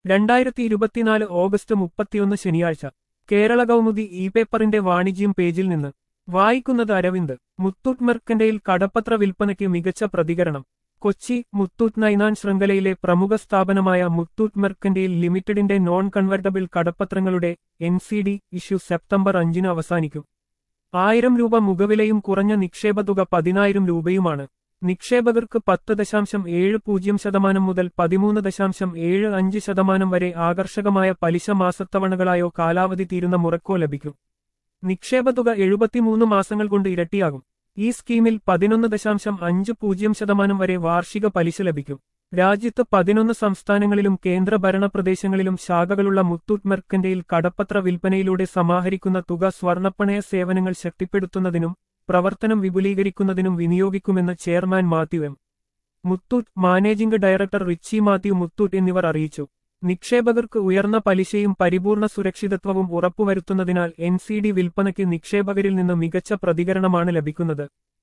രണ്ടായിരത്തി ഇരുപത്തിനാല് ഓഗസ്റ്റ് മുപ്പത്തിയൊന്ന് ശനിയാഴ്ച കേരള കൗമുദി ഇ പേപ്പറിന്റെ വാണിജ്യം പേജിൽ നിന്ന് വായിക്കുന്നത് അരവിന്ദ് മുത്തൂറ്റ് മെർക്കന്റെയിൽ കടപ്പത്ര വിൽപ്പനയ്ക്ക് മികച്ച പ്രതികരണം കൊച്ചി മുത്തൂറ്റ് നൈനാൻ ശൃംഖലയിലെ പ്രമുഖ സ്ഥാപനമായ മുത്തൂറ്റ് മെർക്കന്റെയിൽ ലിമിറ്റഡിന്റെ നോൺ കൺവെർട്ടബിൾ കടപ്പത്രങ്ങളുടെ N C D issue September അഞ്ചിന് അവസാനിക്കും ആയിരം രൂപ മുഖവിലയും കുറഞ്ഞ നിക്ഷേപതുക പതിനായിരം രൂപയുമാണ് നിക്ഷേപകർക്ക് പത്ത് ദശാംശം ഏഴ് പൂജ്യം ശതമാനം മുതൽ പതിമൂന്ന് ദശാംശം ഏഴ് അഞ്ച് ശതമാനം വരെ ആകർഷകമായ പലിശ മാസത്തവണകളായോ കാലാവധി തീരുന്ന മുറക്കോ ലഭിക്കും നിക്ഷേപതുക എഴുപത്തിമൂന്ന് മാസങ്ങൾ കൊണ്ട് ഇരട്ടിയാകും ഈ സ്കീമിൽ പതിനൊന്ന് ദശാംശം അഞ്ച് പൂജ്യം ശതമാനം വരെ വാർഷിക പലിശ ലഭിക്കും രാജ്യത്ത് പതിനൊന്ന് സംസ്ഥാനങ്ങളിലും കേന്ദ്രഭരണ പ്രദേശങ്ങളിലും ശാഖകളുള്ള മുത്തൂറ്റ് മെർക്കന്റെയിൽ കടപ്പത്ര വിൽപ്പനയിലൂടെ സമാഹരിക്കുന്ന തുക സ്വർണ്ണപ്പണയ സേവനങ്ങൾ ശക്തിപ്പെടുത്തുന്നതിനും പ്രവർത്തനം വിപുലീകരിക്കുന്നതിനും വിനിയോഗിക്കുമെന്ന് chairman Mathew M Muthoot managing director Richie Mathew Muthoot എന്നിവർ അറിയിച്ചു നിക്ഷേപകർക്ക് ഉയർന്ന പലിശയും പരിപൂർണ സുരക്ഷിതത്വവും ഉറപ്പുവരുത്തുന്നതിനാൽ എൻ സി ഡി വിൽപ്പനയ്ക്ക് നിക്ഷേപകരിൽ നിന്ന് മികച്ച പ്രതികരണമാണ് ലഭിക്കുന്നത്